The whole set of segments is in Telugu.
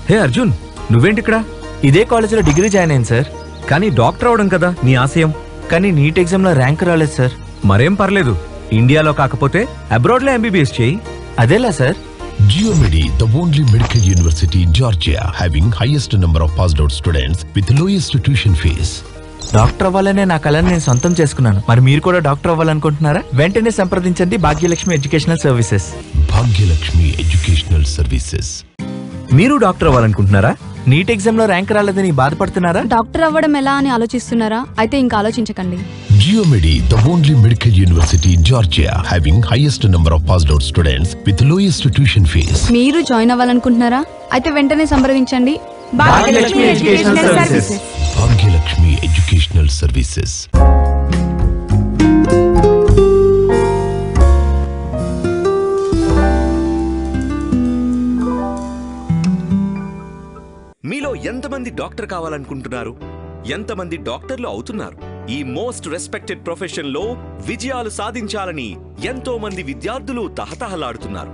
హే అర్జున్ నువ్వేంటి ఇక్కడ ఇదే కాలేజీలో డిగ్రీ జాయిన్ అయింది సార్ కానీ డాక్టర్ అవడం కదా నీ ఆశయం కానీ నీట్ ఎగ్జామ్లో ర్యాంక్ రాలేదు సార్ మరేం పర్లేదు ఇండియాలో కాకపోతే అబ్రాడ్లో ఎంబీబీఎస్ చేయి అదేలా sir Geomedi, the only medical university in Georgia, having highest number of passed out students with lowest tuition fees. Doctor అవ్వాలనే నా కళని నేను సొంతం చేసుకున్నాను మరి మీరు కూడా డాక్టర్ అవ్వాలనుకుంటున్నారా వెంటనే సంప్రదించండి Bhagyalakshmi educational services Bhagyalakshmi Educational Services. మీరు డాక్టర్ అవ్వాలనుకుంటున్నారా నీట్ ఎగ్జామ్లో ర్యాంక్ రాలేదని బాధపడుతున్నారా డాక్టర్ అవ్వడం ఎలా అని ఆలోచిస్తున్నారా అయితే ఇంకా ఆలోచించకండి Geomedi, the only medical university in Georgia, having highest number of passed out students with lowest tuition fees. మీరు జాయిన్ అవ్వాలనుకుంటున్నారా అయితే వెంటనే సంప్రదించండి Bhagyalakshmi educational services Bhagyalakshmi Educational Services. మీలో ఎంతమంది డాక్టర్ కావాలనుకుంటున్నారు ఎంతమంది డాక్టర్లు అవుతున్నారు ఈ మోస్ట్ రెస్పెక్టెడ్ ప్రొఫెషన్ లో విజయాలు సాధించాలని ఎంతో మంది విద్యార్థులు తహతహలాడుతున్నారు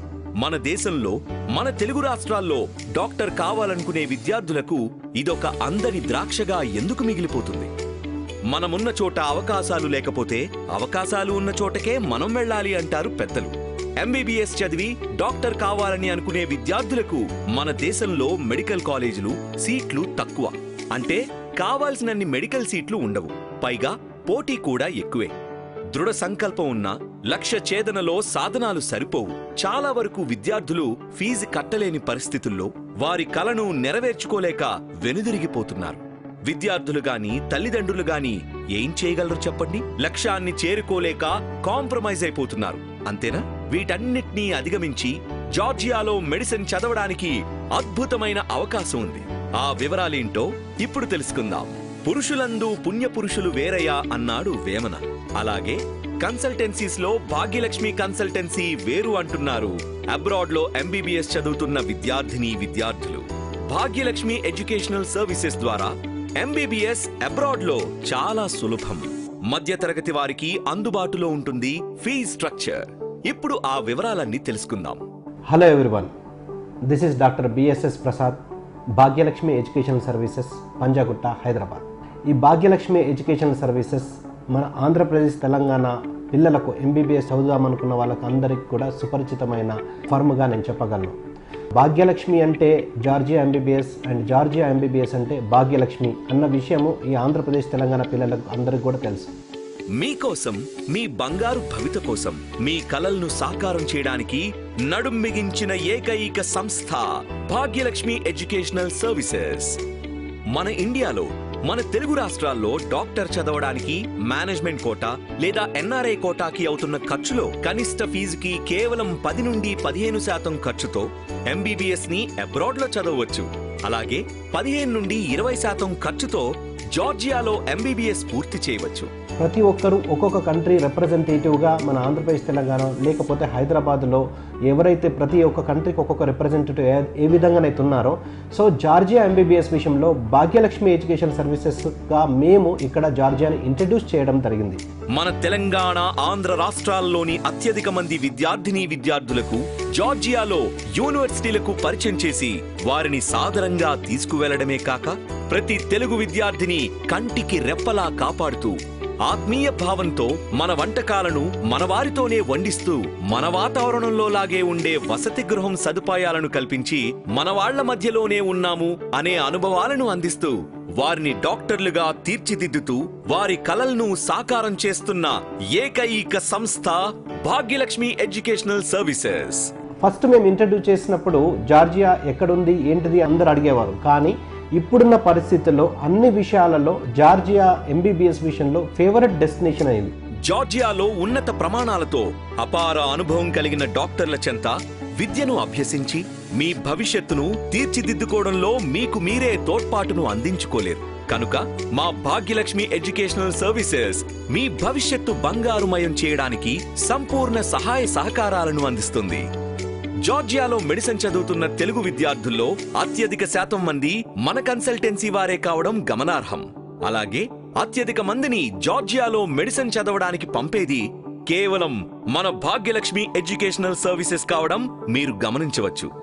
మన దేశంలో మన తెలుగు రాష్ట్రాల్లో డాక్టర్ కావాలనుకునే విద్యార్థులకు ఇదొక అందని ద్రాక్షగా ఎందుకు మిగిలిపోతుంది మనమున్న చోట అవకాశాలు లేకపోతే అవకాశాలు ఉన్న చోటకే మనం వెళ్ళాలి అంటారు పెద్దలు ఎంబీబీఎస్ చదివి డాక్టర్ కావాలని అనుకునే విద్యార్థులకు మన దేశంలో మెడికల్ కాలేజీలు సీట్లు తక్కువ అంటే కావాల్సినన్ని మెడికల్ సీట్లు ఉండవు పైగా పోటీ కూడా ఎక్కువే దృఢ సంకల్పం ఉన్న లక్ష్య ఛేదనలో సాధనాలు సరిపోవు చాలా వరకు విద్యార్థులు ఫీజు కట్టలేని పరిస్థితుల్లో వారి కలను నెరవేర్చుకోలేక వెనుదిరిగిపోతున్నారు విద్యార్థులు గాని తల్లిదండ్రులు గాని ఏం చేయగలరు చెప్పండి లక్ష్యాన్ని చేరుకోలేక కాంప్రమైజ్ అయిపోతున్నారు అంతేనా వీటన్నిటినీ అధిగమించి జార్జియాలో మెడిసిన్ చదవడానికి అద్భుతమైన అవకాశం ఉంది ఆ వివరాలేంటో ఇప్పుడు తెలుసుకుందాం పురుషులందు పుణ్యపురుషులు వేరయ్యా అన్నాడు వేమన అలాగే కన్సల్టెన్సీస్ లో భాగ్యలక్ష్మి కన్సల్టెన్సీ వేరు అంటున్నారు అబ్రాడ్ లో ఎంబీబీఎస్ చదువుతున్న విద్యార్థిని విద్యార్థులు భాగ్యలక్ష్మి ఎడ్యుకేషనల్ సర్వీసెస్ ద్వారా ఎంబీబీఎస్ అబ్రాడ్ లో చాలా సులభం మధ్యతరగతి వారికి అందుబాటులో ఉంటుంది ఫీజ్ స్ట్రక్చర్ ఇప్పుడు ఆ వివరాలన్నీ తెలుసుకుందాం hello everyone this is doctor BSS Prasad Bhagyalakshmi educational services Panjagutta Hyderabad ఈ భాగ్యలక్ష్మి ఎడ్యుకేషనల్ సర్వీసెస్ మన ఆంధ్రప్రదేశ్ తెలంగాణ పిల్లలకు ఎంబీబీఎస్ చదువుదామనుకున్న వాళ్ళకు అందరికీ కూడా సుపరిచితమైన ఫర్మ్గా నేను చెప్పగలను భాగ్యలక్ష్మి అంటే Georgia MBBS and Georgia MBBS అంటే భాగ్యలక్ష్మి అన్న విషయము ఈ ఆంధ్రప్రదేశ్ తెలంగాణ పిల్లలకు అందరికీ కూడా తెలుసు మీకోసం మీ బంగారు భవిత కోసం మీ కలలను సాకారం చేయడానికి నడుం మిగించిన ఏకైక సంస్థ భాగ్యలక్ష్మి ఎడ్యుకేషనల్ సర్వీసెస్ మన ఇండియాలో మన తెలుగు రాష్ట్రాల్లో డాక్టర్ చదవడానికి మేనేజ్మెంట్ కోటా లేదా ఎన్ఆర్ఐ కోటాకి అవుతున్న ఖర్చులో కనిష్ట ఫీజుకి కేవలం పది నుండి పదిహేను శాతం ఖర్చుతో ఎంబీబీఎస్ ని అబ్రాడ్ లో చదవవచ్చు అలాగే పదిహేను నుండి ఇరవై శాతం ఖర్చుతో జార్జియాలో ఎంబీబీఎస్ పూర్తి చేయవచ్చు ప్రతి ఒక్కరూ ఒక్కొక్క కంట్రీ రిప్రజెంటేటివ్గా మన ఆంధ్రప్రదేశ్ తెలంగాణ లేకపోతే హైదరాబాద్లో ఎవరైతే ప్రతి ఒక్క కంట్రీకి ఒక్కొక్క రిప్రజెంటేటివ్ ఏ- ఏ విధంగానైతే ఉన్నారో సో జార్జియా ఎంబీబీఎస్ విషయంలో భాగ్యలక్ష్మి ఎడ్యుకేషన్ సర్వీసెస్గా మేము ఇక్కడ జార్జియాని ఇంట్రడ్యూస్ చేయడం జరిగింది మన తెలంగాణ ఆంధ్ర రాష్ట్రాల్లోని అత్యధిక మంది విద్యార్థిని విద్యార్థులకు జార్జియాలో యూనివర్సిటీలకు పరిచయం చేసి వారిని సాదరంగా తీసుకువెళ్లడమే కాక ప్రతి తెలుగు విద్యార్థిని కంటికి రెప్పలా కాపాడుతూ ఆత్మీయ భావంతో మన వంటకాలను మన వారితోనే వండిస్తూ మన వాతావరణంలో లాగే ఉండే వసతి గృహం సదుపాయాలను కల్పించి మన వాళ్ల మధ్యలోనే ఉన్నాము అనే అనుభవాలను అందిస్తూ వారిని డాక్టర్లుగా తీర్చిదిద్దుతూ వారి కలలను సాకారం చేస్తున్న ఏకైక సంస్థ భాగ్యలక్ష్మి ఎడ్యుకేషనల్ సర్వీసెస్ ఫస్ట్ మేము ఇంట్రడ్యూస్ చేసినప్పుడు జార్జియా ఎక్కడుంది ఏంటిది అందరు అడిగేవారు కానీ ఇప్పుడున్న పరిస్థితుల్లో అన్ని విషయాలలో జార్జియా ఎంబీబీఎస్ విషయంలో ఫేవరెట్ డెస్టినేషన్ అయింది జార్జియాలో ఉన్నత ప్రమాణాలతో అపార అనుభవం కలిగిన డాక్టర్ల చెంత విద్యను అభ్యసించి మీ భవిష్యత్తును తీర్చిదిద్దుకోవడంలో మీకు మీరే తోడ్పాటును అందించుకోలేరు కనుక మా భాగ్యలక్ష్మి ఎడ్యుకేషనల్ సర్వీసెస్ మీ భవిష్యత్తు బంగారుమయం చేయడానికి సంపూర్ణ సహాయ సహకారాలను అందిస్తుంది జార్జియాలో మెడిసిన్ చదువుతున్న తెలుగు విద్యార్థుల్లో అత్యధిక శాతం మంది మన కన్సల్టెన్సీ వారే కావడం గమనార్హం అలాగే అత్యధిక మందిని జార్జియాలో మెడిసిన్ చదవడానికి పంపేది కేవలం మన భాగ్యలక్ష్మి ఎడ్యుకేషనల్ సర్వీసెస్ కావడం మీరు గమనించవచ్చు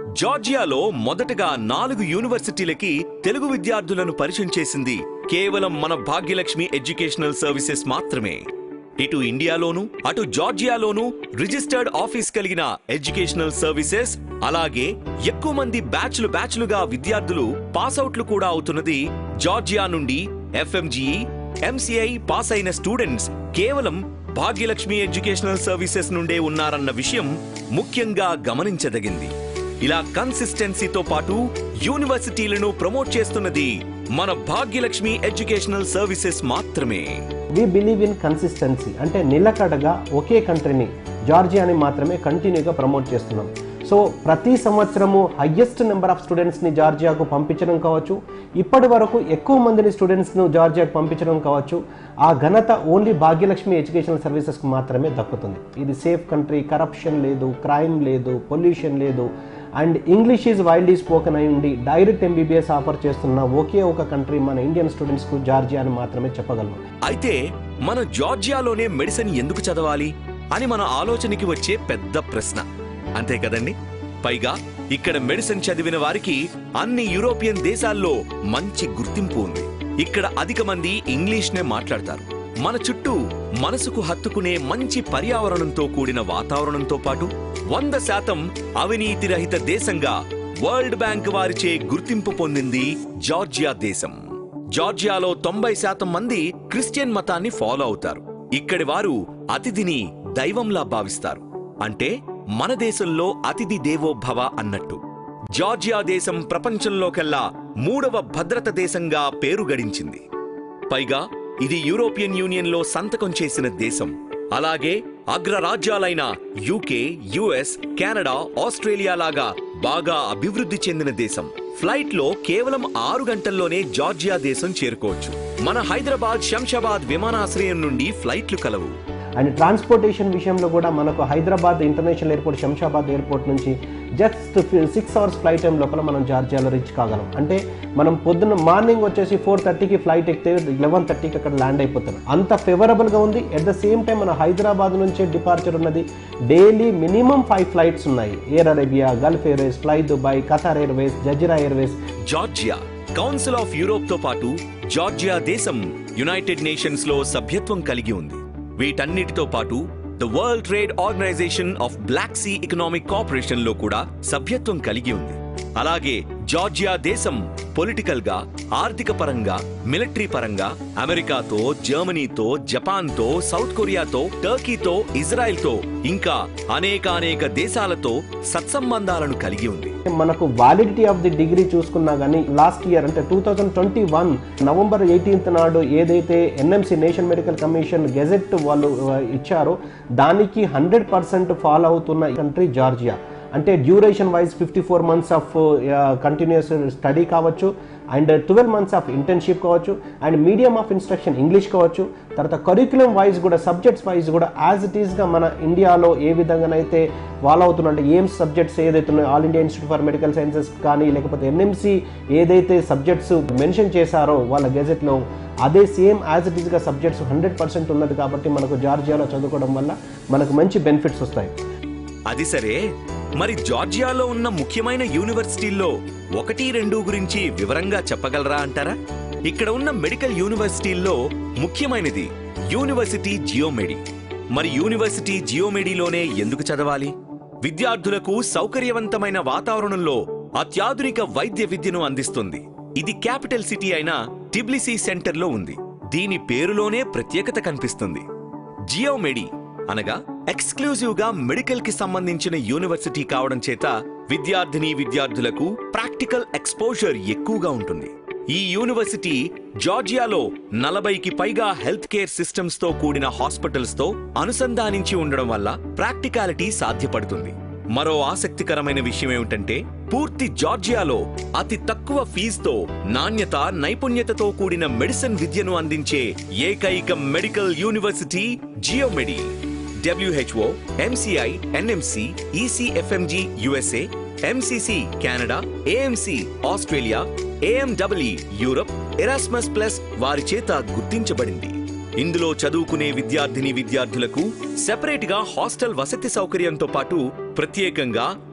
జార్జియాలో మొదటగా నాలుగు యూనివర్సిటీలకి తెలుగు విద్యార్థులను పరిచయం చేసింది కేవలం మన భాగ్యలక్ష్మి ఎడ్యుకేషనల్ సర్వీసెస్ మాత్రమే ఇటు ఇండియాలోను అటు జార్జియాలోను రిజిస్టర్డ్ ఆఫీస్ కలిగిన ఎడ్యుకేషనల్ సర్వీసెస్ అలాగే ఎక్కువ మంది బ్యాచ్లు బ్యాచ్లుగా విద్యార్థులు పాస్అవుట్లు కూడా అవుతున్నది జార్జియా నుండి ఎఫ్ఎంజీఈ ఎంసీఐ పాస్ అయిన స్టూడెంట్స్ కేవలం భాగ్యలక్ష్మి ఎడ్యుకేషనల్ సర్వీసెస్ నుండే ఉన్నారన్న విషయం ముఖ్యంగా గమనించదగింది ఇలా కన్సిస్టెన్సీతో పాటు యూనివర్సిటీలను ప్రమోట్ చేస్తున్నది మన భాగ్యలక్ష్మి ఎడ్యుకేషనల్ సర్వీసెస్ మాత్రమే వి బిలీవ్ ఇన్ కన్సిస్టెన్సీ అంటే నిలకడగా ఒకే కంట్రీని జార్జియాని మాత్రమే కంటిన్యూగా ప్రమోట్ చేస్తున్నాం సో ప్రతి సంవత్సరము హయ్యెస్ట్ నెంబర్ ఆఫ్ స్టూడెంట్స్ని జార్జియాకు పంపించడం కావచ్చు ఇప్పటి వరకు ఎక్కువ మందిని స్టూడెంట్స్ను జార్జియాకు పంపించడం కావచ్చు ఆ ఘనత ఓన్లీ భాగ్యలక్ష్మి ఎడ్యుకేషనల్ సర్వీసెస్కి మాత్రమే దక్కుతుంది ఇది సేఫ్ కంట్రీ కరప్షన్ లేదు క్రైమ్ లేదు పొల్యూషన్ లేదు and English is wildly spoken అయి ఉండి డైరెక్ట్ ఎంబీబీఎస్ ఆఫర్ చేస్తున్న ఒకే ఒక కంట్రీ మన ఇండియన్ స్టూడెంట్స్కు జార్జియా అని మాత్రమే చెప్పగలను అయితే మన జార్జియాలోనే మెడిసిన్ ఎందుకు చదవాలి అని మన ఆలోచనకి వచ్చే పెద్ద ప్రశ్న అంతే కదండి పైగా ఇక్కడ మెడిసిన్ చదివిన వారికి అన్ని యూరోపియన్ దేశాల్లో మంచి గుర్తింపు ఉంది ఇక్కడ అధిక మంది ఇంగ్లీష్నే మాట్లాడతారు మన చుట్టూ మనసుకు హత్తుకునే మంచి పర్యావరణంతో కూడిన వాతావరణంతో పాటు వంద శాతం అవినీతి రహిత దేశంగా వరల్డ్ బ్యాంక్ వారిచే గుర్తింపు పొందింది జార్జియా దేశం జార్జియాలో తొంభై శాతం మంది క్రిస్టియన్ మతాన్ని ఫాలో అవుతారు ఇక్కడి వారు అతిథిని దైవంలా భావిస్తారు అంటే మన దేశంలో అతిథి దేవో భవ అన్నట్టు జార్జియా దేశం ప్రపంచంలోకెల్లా మూడవ భద్రత దేశంగా పేరు గడించింది పైగా ఇది యూరోపియన్ యూనియన్లో సంతకం చేసిన దేశం అలాగే అగ్రరాజ్యాలైన యూకే యుఎస్ కెనడా ఆస్ట్రేలియా లాగా బాగా అభివృద్ధి చెందిన దేశం ఫ్లైట్ లో కేవలం ఆరు గంటల్లోనే జార్జియా దేశం చేరుకోవచ్చు మన హైదరాబాద్ శంషాబాద్ విమానాశ్రయం నుండి ఫ్లైట్లు కలవు అండ్ ట్రాన్స్పోర్టేషన్ విషయంలో కూడా మనకు Hyderabad international airport Shamshabad airport నుంచి just six hours flight time లోపల మనం జార్జియాలో రీచ్ కాగలం అంటే మనం పొద్దున్న మార్నింగ్ వచ్చేసి ఫోర్ థర్టీకి ఫ్లైట్ ఎక్కితే లెవెన్ థర్టీకి అక్కడ ల్యాండ్ అయిపోతున్నాం అంత ఫేవరబుల్గా ఉంది ఎట్ ద సేమ్ టైం మన హైదరాబాద్ నుంచే డిపార్చర్ ఉన్నది డైలీ మినిమం ఫైవ్ ఫ్లైట్స్ ఉన్నాయి Air Arabia Gulf Airways Fly Dubai Qatar Airways Jazeera Airways Georgia Council of Europe తో పాటు జార్జియా దేశం యునైటెడ్ నేషన్స్ లో సభ్యత్వం కలిగి ఉంది వీటన్నిటితో పాటు the World Trade Organization of Black Sea Economic Corporation లో కూడా సభ్యత్వం కలిగి ఉంది అలాగే జార్జియా దేశం పొలిటికల్ గా ఆర్థిక పరంగా మిలిటరీ పరంగా అమెరికాతో జర్మనీతో జపాన్తో సౌత్ కొరియాతో టర్కీతో ఇజ్రాయెల్తో ఇంకా అనేకానేక దేశాలతో సత్సంబంధాలను కలిగి ఉంది మనకు వాలిడిటీ ఆఫ్ ది డిగ్రీ చూసుకున్నా కానీ లాస్ట్ ఇయర్ అంటే two thousand twenty one November eighteenth నాడు ఏదైతే NMC National Medical Commission gazette వాళ్ళు ఆ, ఇచ్చారో దానికి హండ్రెడ్ పర్సెంట్ ఫాలో అవుతున్న కంట్రీ జార్జియా అంటే duration wise fifty four months of continuous study కావచ్చు and twelve months of internship కావచ్చు and medium of instruction English కావచ్చు తర్వాత కరిక్యులం వైజ్ కూడా సబ్జెక్ట్స్ వైజ్ కూడా యాజ్ ఇట్ ఈస్గా మన ఇండియాలో ఏ విధంగానైతే ఫాలో అవుతున్నా అంటే ఏం సబ్జెక్ట్స్ ఏదైతే ఉన్నాయో All India Institute for Medical Sciences కానీ లేకపోతే ఎన్ఎంసి ఏదైతే సబ్జెక్ట్స్ మెన్షన్ చేశారో వాళ్ళ గెజెట్లో అదే సేమ్ యాజ్ ఇట్ ఈస్గా సబ్జెక్ట్స్ హండ్రెడ్ పర్సెంట్ ఉన్నది కాబట్టి మనకు జార్జియాలో చదువుకోవడం వల్ల మనకు మంచి బెనిఫిట్స్ వస్తాయి అది సరే మరి జార్జియాలో ఉన్న ముఖ్యమైన యూనివర్సిటీల్లో ఒకటి రెండు గురించి వివరంగా చెప్పగలరా అంటారా ఇక్కడ ఉన్న మెడికల్ యూనివర్సిటీల్లో ముఖ్యమైనది యూనివర్సిటీ జియోమెడి మరి యూనివర్సిటీ జియోమెడిలోనే ఎందుకు చదవాలి విద్యార్థులకు సౌకర్యవంతమైన వాతావరణంలో అత్యాధునిక వైద్య విద్యను అందిస్తుంది ఇది క్యాపిటల్ సిటీ అయిన టిబ్లిసీ సెంటర్లో ఉంది దీని పేరులోనే ప్రత్యేకత కనిపిస్తుంది జియోమెడి అనగా ఎక్స్క్లూజివ్ గా మెడికల్ కి సంబంధించిన యూనివర్సిటీ కావడం చేత విద్యార్థిని విద్యార్థులకు ప్రాక్టికల్ ఎక్స్పోజర్ ఎక్కువగా ఉంటుంది ఈ యూనివర్సిటీ జార్జియాలో నలభైకి పైగా హెల్త్ కేర్ సిస్టమ్స్ తో కూడిన హాస్పిటల్స్ తో అనుసంధానించి ఉండడం వల్ల ప్రాక్టికాలిటీ సాధ్యపడుతుంది మరో ఆసక్తికరమైన విషయం ఏమిటంటే పూర్తి జార్జియాలో అతి తక్కువ ఫీజుతో నాణ్యత నైపుణ్యతతో కూడిన మెడిసిన్ విద్యను అందించే ఏకైక medical university Geomedi WHO MCI NMC ECFMG USA MCC Canada AMC Australia AMW Europe Erasmus plus వారి చేత గుర్తించబడింది ఇందులో చదువుకునే విద్యార్థిని విద్యార్థులకు సెపరేట్ గా హాస్టల్ వసతి సౌకర్యంతో పాటు ప్రత్యేకంగా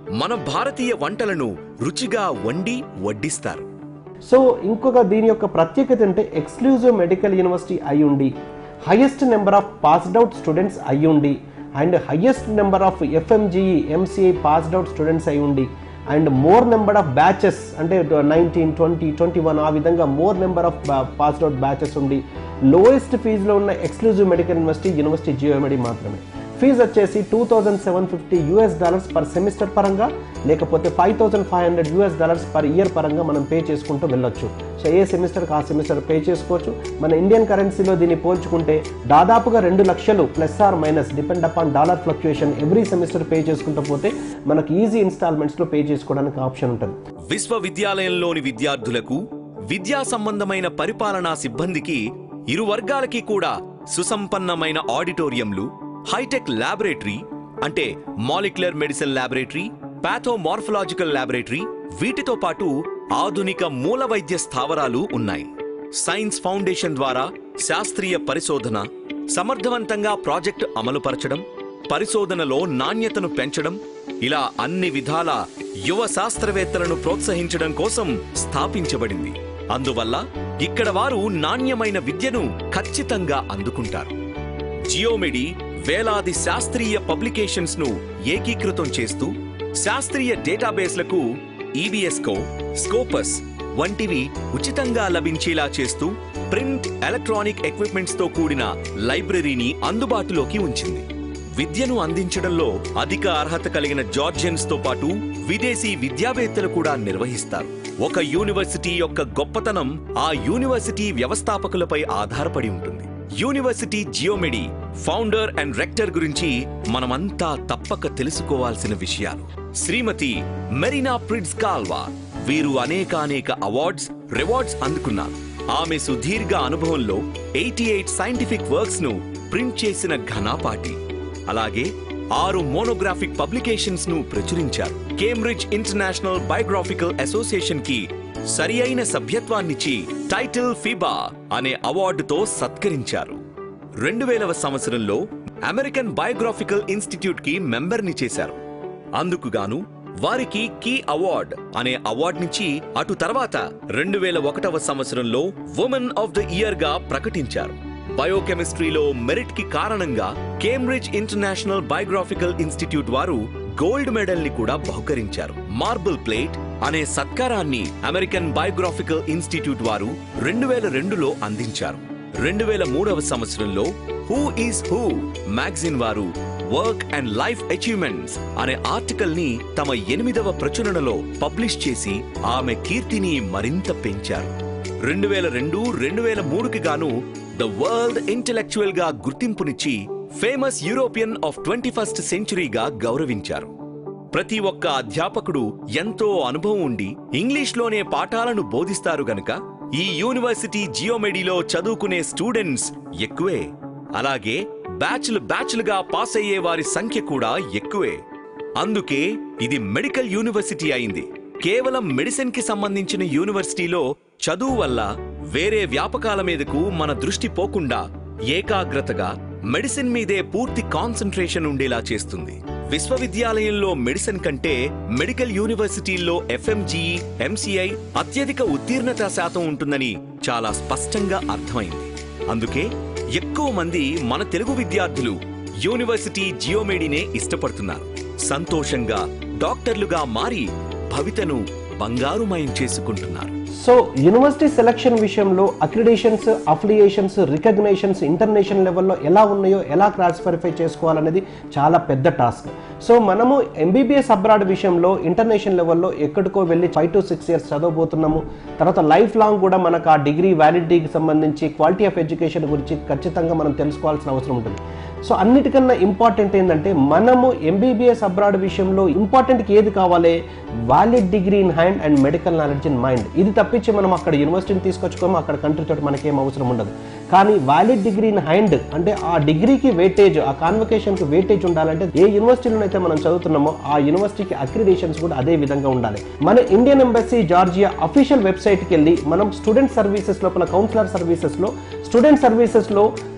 మన భారతీయ వంటలను రుచిగా వండి వడ్డిస్తారు సో ఇంకొక దీని యొక్క ప్రత్యేకత అంటే ఎక్స్క్లూజివ్ మెడికల్ యూనివర్సిటీ అయి ఉండి highest number of passed out students అయి ఉండి and highest number of FMGE MCI passed out students అయి ఉండి and more number of batches అంటే నైన్టీన్ ట్వంటీ ట్వంటీ వన్ ఆ విధంగా more number of passed out batches ఉండి లోయెస్ట్ ఫీజులో ఉన్న exclusive medical university university Geomedi మాత్రమే ఫీజు వచ్చేసి two thousand seven fifty US dollars per semester పరంగా లేకపోతే five thousand five hundred US dollars per year పరంగా మనం పే చేసుకుంటూ వెళ్ళొచ్చు సో ఏ సెమిస్టర్కి ఆ సెమిస్టర్ పే చేసుకోవచ్చు మన ఇండియన్ కరెన్సీలో దీన్ని పోల్చుకుంటే దాదాపుగా రెండు లక్షలు plus or minus depend upon dollar fluctuation every semester pay చేసుకుంటూ పోతే మనకి ఈజీ ఇన్స్టాల్మెంట్స్లో పే చేసుకోవడానికి ఆప్షన్ ఉంటుంది విశ్వవిద్యాలయంలోని విద్యార్థులకు విద్యా సంబంధమైన పరిపాలనా సిబ్బందికి ఇరు వర్గాలకి కూడా సుసంపన్నమైన ఆడిటోరియంలు హైటెక్ ల్యాబొరేటరీ అంటే molecular medicine laboratory pathomorphological laboratory వీటితో పాటు ఆధునిక మూల వైద్య స్థావరాలు ఉన్నాయి సైన్స్ ఫౌండేషన్ ద్వారా శాస్త్రీయ పరిశోధన సమర్థవంతంగా ప్రాజెక్టు అమలుపరచడం పరిశోధనలో నాణ్యతను పెంచడం ఇలా అన్ని విధాల యువ శాస్త్రవేత్తలను ప్రోత్సహించడం కోసం స్థాపించబడింది అందువల్ల ఇక్కడ వారు నాణ్యమైన విద్యను ఖచ్చితంగా అందుకుంటారు జియోమెడి వేలాది శాస్త్రీయ పబ్లికేషన్స్ ను ఏకీకృతం చేస్తూ శాస్త్రీయ డేటాబేస్లకు ఈబీఎస్కో స్కోపస్ వంటివి ఉచితంగా లభించేలా చేస్తూ ప్రింట్ ఎలక్ట్రానిక్ ఎక్విప్మెంట్స్ తో కూడిన లైబ్రరీని అందుబాటులోకి ఉంచింది విద్యను అందించడంలో అధిక అర్హత కలిగిన జార్జియన్స్ తో పాటు విదేశీ విద్యావేత్తలు కూడా నిర్వహిస్తారు ఒక యూనివర్సిటీ యొక్క గొప్పతనం ఆ యూనివర్సిటీ వ్యవస్థాపకులపై ఆధారపడి ఉంటుంది university Geomedi founder and rector గురించి మనమంతా తప్పక తెలుసుకోవాల్సిన విషయాలు శ్రీమతి మెరీనా ప్రిడ్స్ కాల్వా వీరు అనేకానేక అవార్డ్స్ రివార్డ్స్ అందుకున్నారు ఆమె సుదీర్ఘ అనుభవంలో ఎయిటీ ఎయిట్ సైంటిఫిక్ వర్క్స్ ను ప్రింట్ చేసిన ఘనాపాటి అలాగే ఆరు మోనోగ్రాఫిక్ పబ్లికేషన్స్ ను ప్రచురించారు కేంబ్రిడ్జ్ ఇంటర్నేషనల్ బయోగ్రాఫికల్ అసోసియేషన్ కి సరి అయిన సభ్యత్వాన్నిచ్చి టైటిల్ ఫిబా అనే అవార్డుతో సత్కరించారు రెండు వేలవ సంవత్సరంలో అమెరికన్ బయోగ్రాఫికల్ ఇన్స్టిట్యూట్ కి మెంబర్ని చేశారు అందుకు గాను వారికి కీ అవార్డ్ అనే అవార్డునిచ్చి అటు తర్వాత రెండు వేల ఒకటవ సంవత్సరంలో ఉమెన్ ఆఫ్ ద ఇయర్ గా ప్రకటించారు బయోకెమిస్ట్రీలో మెరిట్ కి కారణంగా కేంబ్రిడ్జ్ ఇంటర్నేషనల్ బయోగ్రాఫికల్ ఇన్స్టిట్యూట్ వారు గోల్డ్ మెడల్ ని కూడా బహుకరించారు మార్బుల్ ప్లేట్ అనే సత్కారాన్ని అమెరికన్ బయోగ్రాఫికల్ ఇన్స్టిట్యూట్ వారు రెండు వేల రెండులో అందించారు రెండు వేల మూడవ సంవత్సరంలో హూ ఈస్ హూ మ్యాగజిన్ వారు వర్క్ అండ్ లైఫ్ అచీవ్మెంట్స్ అనే ఆర్టికల్ ని తమ ఎనిమిదవ ప్రచురణలో పబ్లిష్ చేసి ఆమె కీర్తిని మరింత పెంచారు రెండు వేల రెండు రెండు వేల మూడుకి గాను ద వరల్డ్ ఇంటెలెక్చువల్ గా గుర్తింపునిచ్చి famous European of twenty first సెంచురీగా గౌరవించారు ప్రతి ఒక్క అధ్యాపకుడు ఎంతో అనుభవం ఉండి ఇంగ్లీష్లోనే పాఠాలను బోధిస్తారు గనుక ఈ యూనివర్సిటీ జియోమెడీలో చదువుకునే స్టూడెంట్స్ ఎక్కువే అలాగే బ్యాచ్లు బ్యాచ్లుగా పాస్ అయ్యే వారి సంఖ్య కూడా ఎక్కువే అందుకే ఇది మెడికల్ యూనివర్సిటీ అయింది కేవలం మెడిసిన్ కి సంబంధించిన యూనివర్సిటీలో చదువు వల్ల వేరే వ్యాపకాల మీదకు మన దృష్టి పోకుండా ఏకాగ్రతగా మెడిసిన్ మీదే పూర్తి కాన్సంట్రేషన్ ఉండేలా చేస్తుంది విశ్వవిద్యాలయంలో మెడిసిన్ కంటే మెడికల్ యూనివర్సిటీల్లో ఎఫ్ఎంజీ ఎంసీఐ అత్యధిక ఉత్తీర్ణత శాతం ఉంటుందని చాలా స్పష్టంగా అర్థమైంది అందుకే ఎక్కువ మంది మన తెలుగు విద్యార్థులు యూనివర్సిటీ జియోమెడీనే ఇష్టపడుతున్నారు సంతోషంగా డాక్టర్లుగా మారి భవితను బంగారుమయం చేసుకుంటున్నారు సో యూనివర్సిటీ సెలక్షన్ విషయంలో అక్రిడేషన్స్ అఫిలియేషన్స్ రికగ్నేషన్స్ ఇంటర్నేషనల్ లెవెల్లో ఎలా ఉన్నాయో ఎలా క్రాస్ వెరిఫై చేసుకోవాలనేది చాలా పెద్ద టాస్క్ సో మనము ఎంబీబీఎస్ అబ్రాడ్ విషయంలో ఇంటర్నేషనల్ లెవెల్లో ఎక్కడికో వెళ్ళి ఫైవ్ టు సిక్స్ ఇయర్స్ చదవబోతున్నాము తర్వాత లైఫ్ లాంగ్ కూడా మనకు ఆ డిగ్రీ వ్యాలిడిటీకి సంబంధించి క్వాలిటీ ఆఫ్ ఎడ్యుకేషన్ గురించి ఖచ్చితంగా మనం తెలుసుకోవాల్సిన అవసరం ఉంటుంది సో అన్నిటికన్నా ఇంపార్టెంట్ ఏంటంటే మనము ఎంబీబీఎస్ అబ్రాడ్ విషయంలో ఇంపార్టెంట్కి ఏది కావాలి valid degree in hand and medical knowledge in mind ఇది తప్పించి మనం అక్కడ యూనివర్సిటీని తీసుకొచ్చుకోము అక్కడ కంట్రీ తోటి మనకేం అవసరం ఉండదు కానీ వ్యాలిడ్ డిగ్రీ ఇన్ హ్యాండ్ అంటే ఆ డిగ్రీకి వెయిటేజ్ ఆ కాన్వకేషన్కి వెయిటేజ్ ఉండాలంటే ఏ యూనివర్సిటీలో అయితే మనం చదువుతున్నామో ఆ యూనివర్సిటీకి అక్రిడేషన్స్ కూడా అదే విధంగా ఉండాలి మన ఇండియన్ ఎంబసీ జార్జియా అఫీషియల్ వెబ్సైట్కి వెళ్ళి మనం స్టూడెంట్ సర్వీసెస్ లోపల కౌన్సిలర్ సర్వీసెస్లో స్టూడెంట్ సర్వీసెస్లో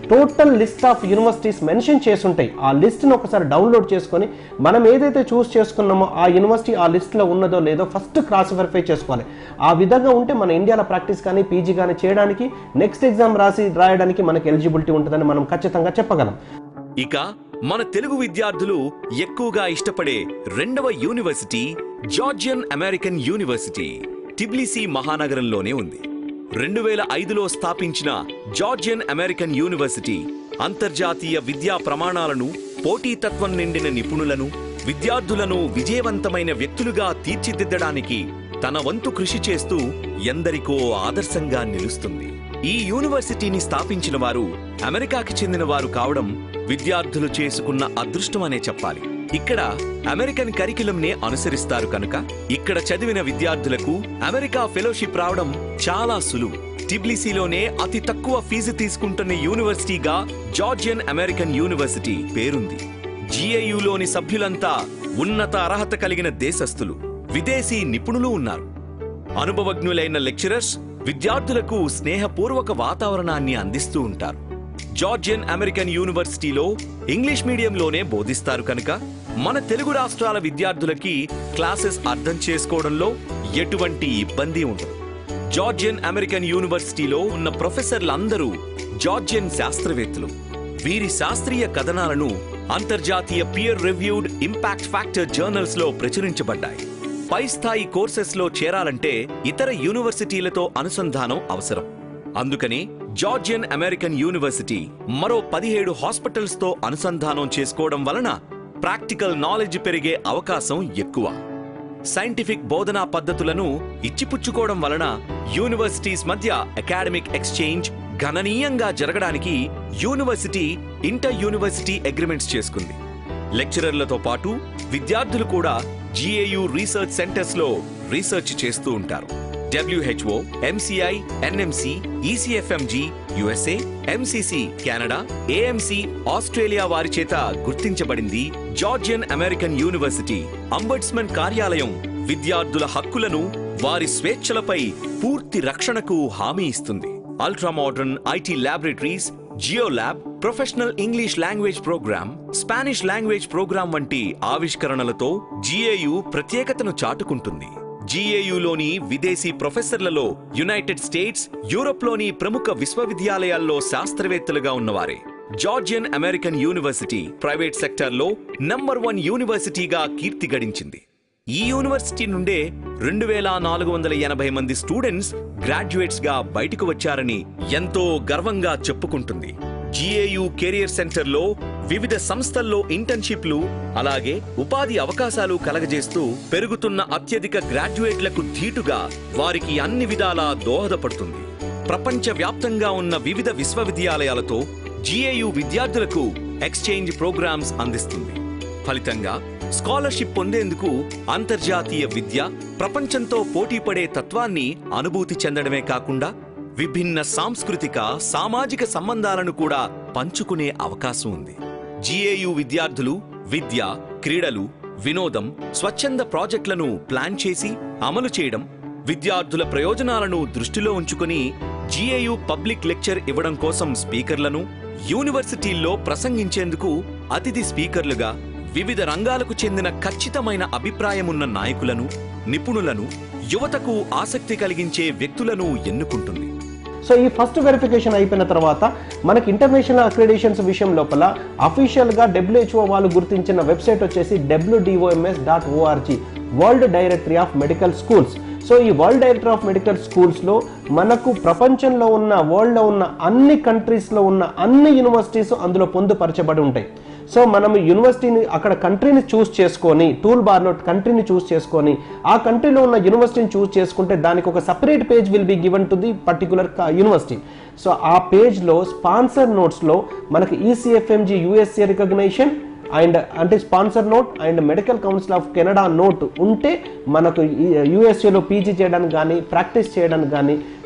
total list of universities mention చేసి ఉంటాయి ఆ లిస్ట్ని ఒకసారి డౌన్లోడ్ చేసుకొని మనం ఏదైతే చూస్ చేసుకున్నామో ఆ యూనివర్సిటీ ఆ లిస్ట్లో ఉన్నదో లేదో ఫస్ట్ క్రాస్ వెరిఫై చేసుకోవాలి ఆ విధంగా ఉంటే మన ఇండియాలో ప్రాక్టీస్ కానీ పీజీ కానీ చేయడానికి నెక్స్ట్ ఎగ్జామ్ రాసి రాయడానికి మనకి ఎలిజిబిలిటీ ఉంటుందని మనం ఖచ్చితంగా చెప్పగలం ఇక మన తెలుగు విద్యార్థులు ఎక్కువగా ఇష్టపడే రెండవ university Georgian American University Tbilisi మహానగరంలోనే ఉంది రెండు వేల ఐదులో స్థాపించిన జార్జియన్ అమెరికన్ యూనివర్సిటీ అంతర్జాతీయ విద్యా ప్రమాణాలను పోటీతత్వం నిండిన నిపుణులను విద్యార్థులను విజయవంతమైన వ్యక్తులుగా తీర్చిదిద్దడానికి తన వంతు కృషి చేస్తూ ఎందరికో ఆదర్శంగా నిలుస్తుంది ఈ యూనివర్సిటీని స్థాపించిన వారు అమెరికాకి చెందిన వారు కావడం విద్యార్థులు చేసుకున్న అదృష్టం అనే చెప్పాలి ఇక్కడ అమెరికన్ కరికులంనే అనుసరిస్తారు కనుక ఇక్కడ చదివిన విద్యార్థులకు అమెరికా ఫెలోషిప్ రావడం చాలా సులువు టిబ్లిసీలోనే అతి తక్కువ ఫీజు తీసుకుంటున్న యూనివర్సిటీగా జార్జియన్ అమెరికన్ యూనివర్సిటీ పేరుంది జిఐయులోని సభ్యులంతా ఉన్నత అర్హత కలిగిన దేశస్థులు విదేశీ నిపుణులు ఉన్నారు అనుభవజ్ఞులైన లెక్చరర్స్ విద్యార్థులకు స్నేహపూర్వక వాతావరణాన్ని అందిస్తూ ఉంటారు జార్జియన్ అమెరికన్ యూనివర్సిటీలో ఇంగ్లీష్ మీడియంలోనే బోధిస్తారు కనుక మన తెలుగు రాష్ట్రాల విద్యార్థులకి క్లాసెస్ అర్థం చేసుకోవడంలో ఎటువంటి ఇబ్బంది ఉండదు జార్జియన్ అమెరికన్ యూనివర్సిటీలో ఉన్న ప్రొఫెసర్లందరూ జార్జియన్ శాస్త్రవేత్తలు వీరి శాస్త్రీయ కథనాలను అంతర్జాతీయ peer reviewed impact factor journals లో ప్రచురించబడ్డాయి పై స్థాయి కోర్సెస్ లో చేరాలంటే ఇతర యూనివర్సిటీలతో అనుసంధానం అవసరం అందుకని జార్జియన్ అమెరికన్ యూనివర్సిటీ మరో పదిహేడు హాస్పిటల్స్ తో అనుసంధానం చేసుకోవడం వలన ప్రాక్టికల్ నాలెడ్జ్ పెరిగే అవకాశం ఎక్కువ సైంటిఫిక్ బోధనా పద్ధతులను ఇచ్చిపుచ్చుకోవడం వలన యూనివర్సిటీస్ మధ్య అకాడమిక్ ఎక్స్చేంజ్ గణనీయంగా జరగడానికి యూనివర్సిటీ ఇంటర్ యూనివర్సిటీ అగ్రిమెంట్స్ చేసుకుంది లెక్చరర్లతో పాటు విద్యార్థులు కూడా జిఏయు రీసెర్చ్ సెంటర్స్ లో రీసెర్చ్ చేస్తూ ఉంటారు WHO MCI NMC ECFMG USA MCC Canada AMC Australia వారి చేత గుర్తించబడింది జార్జియన్ అమెరికన్ యూనివర్సిటీ అంబడ్స్మన్ కార్యాలయం విద్యార్థుల హక్కులను వారి స్వేచ్ఛలపై పూర్తి రక్షణకు హామీ ఇస్తుంది ultra modern IT laboratories Geo Lab professional English language program Spanish language program వంటి ఆవిష్కరణలతో జిఏయు ప్రత్యేకతను చాటుకుంటుంది జిఏయులోని విదేశీ ప్రొఫెసర్లలో యునైటెడ్ స్టేట్స్ యూరోప్లోని ప్రముఖ విశ్వవిద్యాలయాల్లో శాస్త్రవేత్తలుగా ఉన్నవారే జార్జియన్ అమెరికన్ యూనివర్సిటీ ప్రైవేట్ సెక్టార్లో నంబర్ వన్ యూనివర్సిటీగా కీర్తి గడించింది ఈ యూనివర్సిటీ నుండే రెండు వేల నాలుగు వందల ఎనభై మంది స్టూడెంట్స్ గ్రాడ్యుయేట్స్ గా బయటకు వచ్చారని ఎంతో గర్వంగా చెప్పుకుంటుంది జిఏయు కెరియర్ సెంటర్ లో వివిధ సంస్థల్లో ఇంటర్న్షిప్లు అలాగే ఉపాధి అవకాశాలు కలగజేస్తూ పెరుగుతున్న అత్యధిక గ్రాడ్యుయేట్లకు ధీటుగా వారికి అన్ని విధాలా దోహదపడుతుంది ప్రపంచ వ్యాప్తంగా ఉన్న వివిధ విశ్వవిద్యాలయాలతో జిఏయు విద్యార్థులకు ఎక్స్చేంజ్ ప్రోగ్రామ్స్ అందిస్తుంది ఫలితంగా స్కాలర్షిప్ పొందేందుకు అంతర్జాతీయ విద్య ప్రపంచంతో పోటీపడే తత్వాన్ని అనుభూతి చెందడమే కాకుండా విభిన్న సాంస్కృతిక సామాజిక సంబంధాలను కూడా పంచుకునే అవకాశం ఉంది జిఏయు విద్యార్థులు విద్య క్రీడలు వినోదం స్వచ్ఛంద ప్రాజెక్టులను ప్లాన్ చేసి అమలు చేయడం విద్యార్థుల ప్రయోజనాలను దృష్టిలో ఉంచుకుని జిఏయు పబ్లిక్ లెక్చర్ ఇవ్వడం కోసం స్పీకర్లను యూనివర్సిటీల్లో ప్రసంగించేందుకు అతిథి స్పీకర్లుగా వివిధ రంగాలకు చెందిన ఖచ్చితమైన అభిప్రాయమున్న నాయకులను నిపుణులను యువతకు ఆసక్తి కలిగించే వ్యక్తులను ఎన్నుకుంటుంది సో ఈ ఫస్ట్ వెరిఫికేషన్ అయిపోయిన తర్వాత మనకి ఇంటర్నేషనల్ అక్రిడేషన్స్ విషయం లోపల అఫీషియల్గా డబ్ల్యూహెచ్ఓ వాళ్ళు గుర్తించిన వెబ్సైట్ వచ్చేసి WDOMS dot ORG world directory of medical schools so ఈ వరల్డ్ డైరెక్టర్ ఆఫ్ మెడికల్ స్కూల్స్లో మనకు ప్రపంచంలో ఉన్న వరల్డ్లో ఉన్న అన్ని కంట్రీస్లో ఉన్న అన్ని యూనివర్సిటీస్ అందులో పొందుపరచబడి ఉంటాయి సో మనం యూనివర్సిటీని అక్కడ కంట్రీని చూస్ చేసుకొని టూల్ బార్లో కంట్రీని చూస్ చేసుకొని ఆ కంట్రీలో ఉన్న యూనివర్సిటీని చూస్ చేసుకుంటే దానికి ఒక separate page will be given to the particular university so ఆ పేజ్లో స్పాన్సర్ నోట్స్లో మనకి ఈసీఎఫ్ఎంజీ యూఎస్ఏ రికగ్నైషన్ అండ్ అంటే sponsor note and medical council of Canada note ఉంటే మనకు యూఎస్ఏలో పీజీ చేయడానికి కానీ ప్రాక్టీస్ చేయడానికి కానీ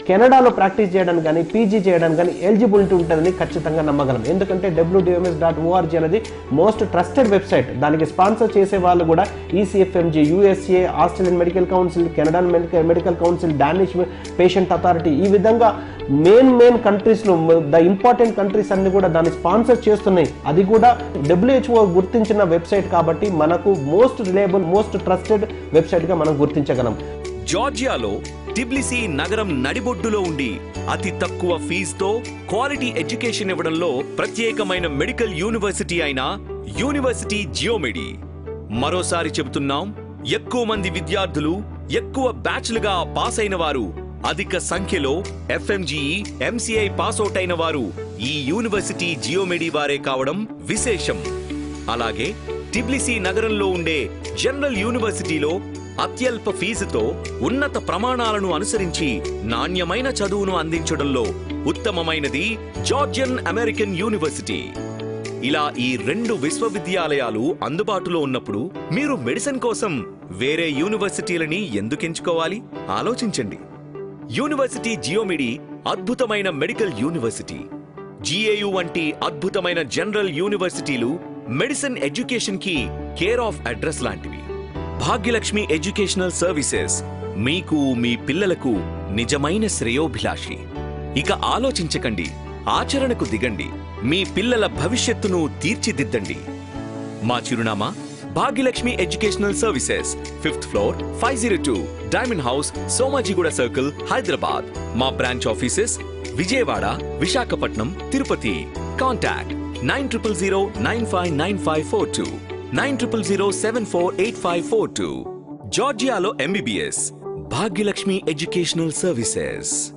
కెనడాలో ప్రాక్టీస్ చేయడానికి కానీ పీజీ చేయడానికి కానీ ఎలిజిబిలిటీ ఉంటుందని ఖచ్చితంగా నమ్మగలం ఎందుకంటే డబ్ల్యూడిఎంఎస్ డాట్ ఓఆర్జీ అనేది మోస్ట్ ట్రస్టెడ్ వెబ్సైట్ దానికి స్పాన్సర్ చేసే వాళ్ళు కూడా E ECFMG USA Australian medical council Canadian medical medical council Danish patient authority ఈ విధంగా మెయిన్ మెయిన్ కంట్రీస్లో ద ఇంపార్టెంట్ కంట్రీస్ అన్ని కూడా దాన్ని స్పాన్సర్ చేస్తున్నాయి అది కూడా డబ్ల్యూహెచ్ఓ గుర్తించిన వెబ్సైట్ కాబట్టి మనకు మోస్ట్ రిలయబుల్ మోస్ట్ ట్రస్టెడ్ వెబ్సైట్గా మనం గుర్తించగలం జార్జియాలో టిబ్లిసీ నగరం నడిబొడ్డులో ఉండి అతి తక్కువ ఫీజుతో క్వాలిటీ ఎడ్యుకేషన్ ఇవ్వడంలో ప్రత్యేకమైన మెడికల్ యూనివర్సిటీ అయిన యూనివర్సిటీ జియోమెడి మరోసారి చెబుతున్నాం ఎక్కువ మంది విద్యార్థులు ఎక్కువ బ్యాచ్లుగా పాస్ అయిన వారు అధిక సంఖ్యలో ఎఫ్ఎంజీఈ ఎంసీఐ పాస్అవుట్ అయిన వారు ఈ యూనివర్సిటీ జియోమెడి వారే కావడం విశేషం అలాగే టిబ్లిసీ నగరంలో ఉండే జనరల్ యూనివర్సిటీలో అత్యల్ప ఫీజుతో ఉన్నత ప్రమాణాలను అనుసరించి నాణ్యమైన చదువును అందించడంలో ఉత్తమమైనది జార్జియన్ అమెరికన్ యూనివర్సిటీ ఇలా ఈ రెండు విశ్వవిద్యాలయాలు అందుబాటులో ఉన్నప్పుడు మీరు మెడిసిన్ కోసం వేరే యూనివర్సిటీలని ఎందుకు ఎంచుకోవాలి ఆలోచించండి యూనివర్సిటీ జియోమిడి అద్భుతమైన మెడికల్ యూనివర్సిటీ జిఏయు వంటి అద్భుతమైన జనరల్ యూనివర్సిటీలు మెడిసిన్ ఎడ్యుకేషన్ కి కేర్ ఆఫ్ అడ్రస్ లాంటివి భాగ్యలక్ష్మి ఎడ్యుకేషనల్ సర్వీసెస్ మీకు మీ పిల్లలకు నిజమైన శ్రేయోభిలాషి ఇక ఆలోచించకండి ఆచరణకు దిగండి మీ పిల్లల భవిష్యత్తును తీర్చిదిద్దండి మా చిరునామా Bhagyalakshmi educational services fifth floor five zero two Diamond House Somajiguda circle Hyderabad మా branch offices Vijayawada Visakhapatnam Tirupati contact nine triple zero nine five nine five four two nine triple zero seven four eight five four two జార్జియాలో ఎంబీబీఎస్ భాగ్యలక్ష్మి ఎడ్యుకేషనల్ సర్వీసెస్